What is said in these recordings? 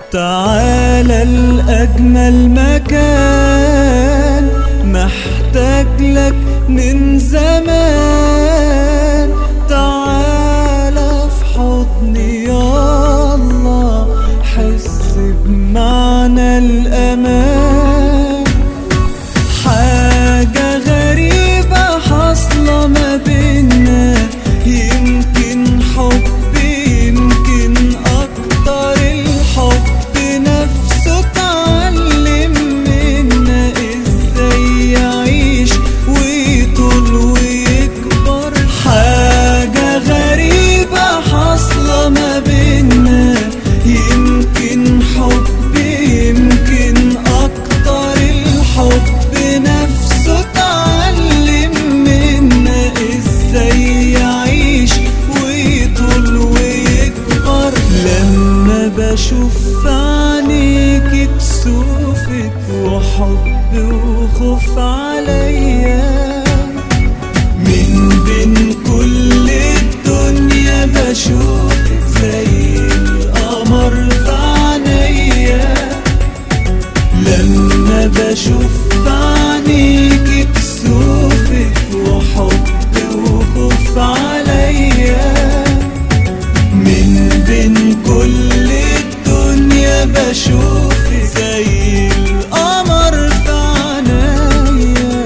تعالى الأجمل مكان محتاج لك من زمان تعالى في حضني يلا حس بمعنى الأمان حاجة غريبة حاصلة ما بينا يمكن حب يمكن أكتر الحب نفسه اتعلم منا ازاي يعيش ويطول ويكبر حاجة غريبة حاصلة ما بينا يمكن حب يمكن أكتر الحب نفسه اتعلم منا ازاي يعيش ويطول ويكبر لما بشوف في عينيك كسوفك وحب وخوف عليا من بين كل الدنيا بشوفك زي القمر في عينيا لما بشوف في عينيك كسوفك وحب وخوف عليا من بين كل الدنيا بشوفك زي القمر في عينيا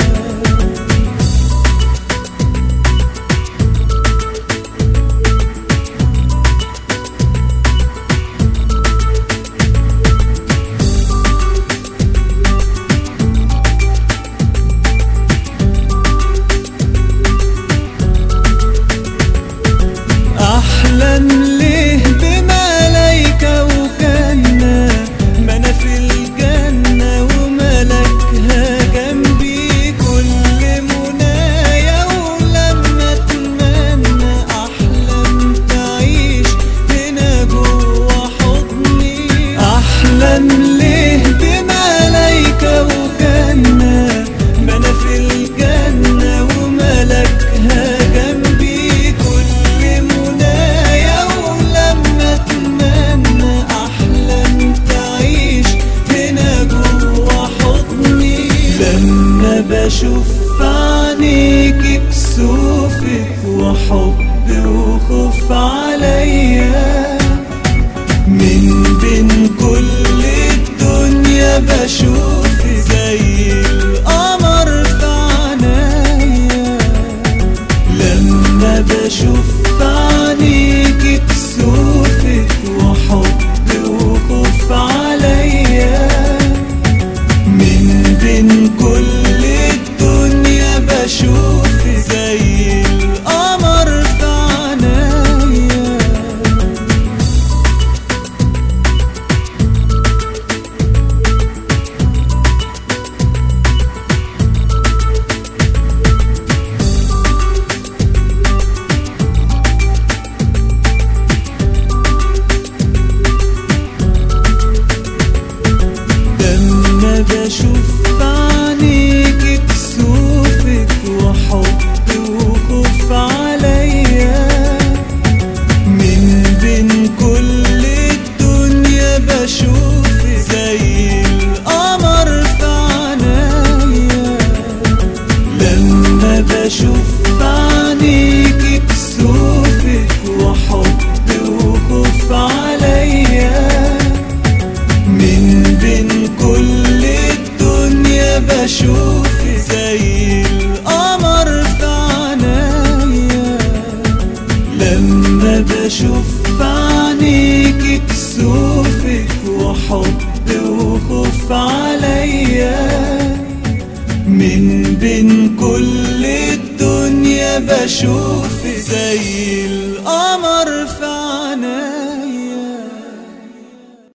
احلم ليه بملايكة وجنة ما انا في الجنة وملكها جنبي كل منايا ولما اتمنى احلم تعيش هنا جوا حضني احلم ليه بملايكة وجنة ما انا في الجنة وملكها جنبي كل منايا ولما اتمنى احلم تعيش هنا جوا حضني لما بشوف في عينيك كسوفك وحب وخوف عليا من بين كل الدنيا بشوف زي القمر في عينيا لما بشوف في عينيك كسوفك وحب وخوف عليا من بين كل الدنيا بشوف زي القمر في عينيا لما بشوف في عينيك كسوفك وحب وخوف عليا من بين كل الدنيا بشوف زي القمر في عينيا لما بشوف في عينيك كسوفك وحب وخوف عليا من بين كل الدنيا بشوف زي القمر في عينيا لما بشوف في عينيك كسوفك وحب وخوف عليا من بين كل الدنيا بشوف زي القمر في عينيا